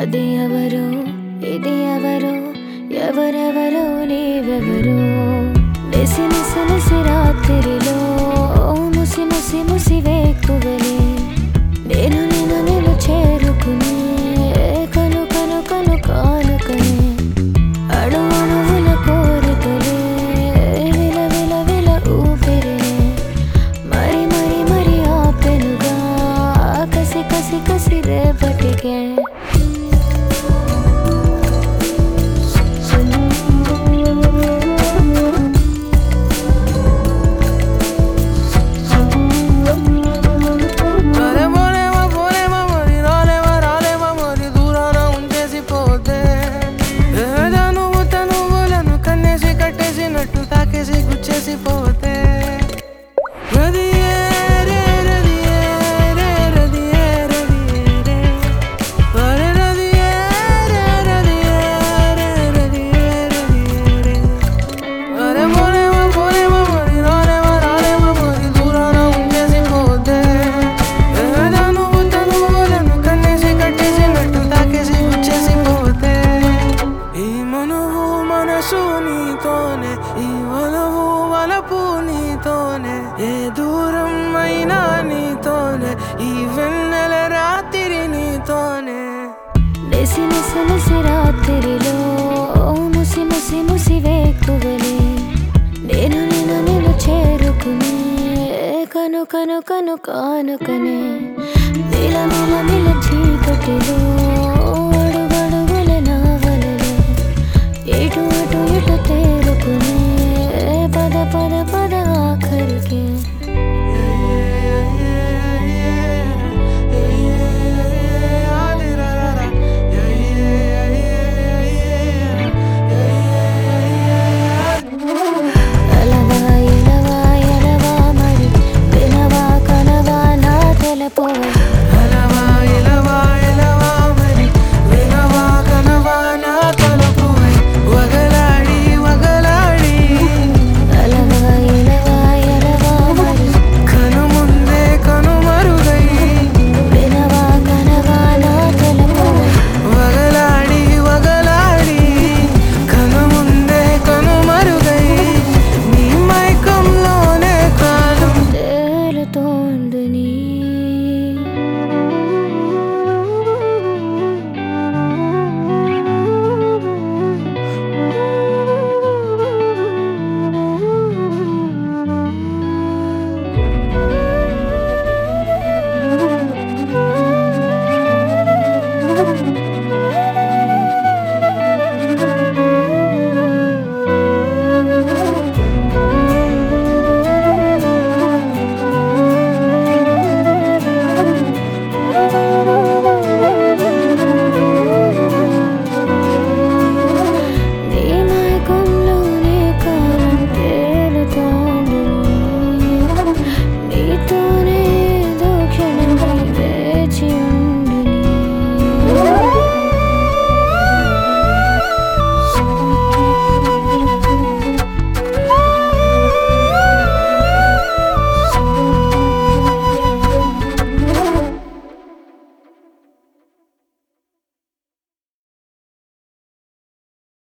అది ఎవరో ఇది ఎవరో ఎవరెవరో నీవెవరో నిసి నిసి నిసి రాత్రిలో ముసి ముసి ముసి వేకువలే నేను నేను నేను చేరుకునే కను కను కను కానుకనే అణు అణువుల కోరికలే విల విల విల ఊపిరినే మరి మరి మరి ఆపెనుగా కసి కసి కసి రేపటికే రాలేమో పోలేమో మరి రాలేమో రాలేమో మరి దూరాన ఉంచేసి పోతే ఏదో నువ్వు తనువులను కన్నేసి కట్టేసినట్టు తాకేసి గుచ్చేసి పోతే రదియే రే రదియే రే రదియే రదియే రే. అరే రదియే రే రదియే రే రదియే రదియే రే. అరే పోలేమో పోలేమో మరి రాలేమో రాలేమో మరి దూరాన ఉంచేసి పోతే ఏదో నువ్వు తనువులను కన్నేసి కట్టేసినట్టు తాకేసి గుచ్చేసి పోతే ఈ మనువు మనసు నీతోనే ఈ వలవు వలపు నీతోనే ఏ దూరం అయినా నీతోనే ఈ వెన్నెల రాత్రి నీతోనే నిసి నిసి నిసి రాత్రిలో ముసి ముసి ముసి వేకువలే నేను నేను నేను చేరుకునే కను కను కను కానుకనే నీల నీల నీల చీకటిలో అడుగడుగుల నావలలే ఇటు అటు ఇటు తేరుకునే పద పద పద ఆఖరికి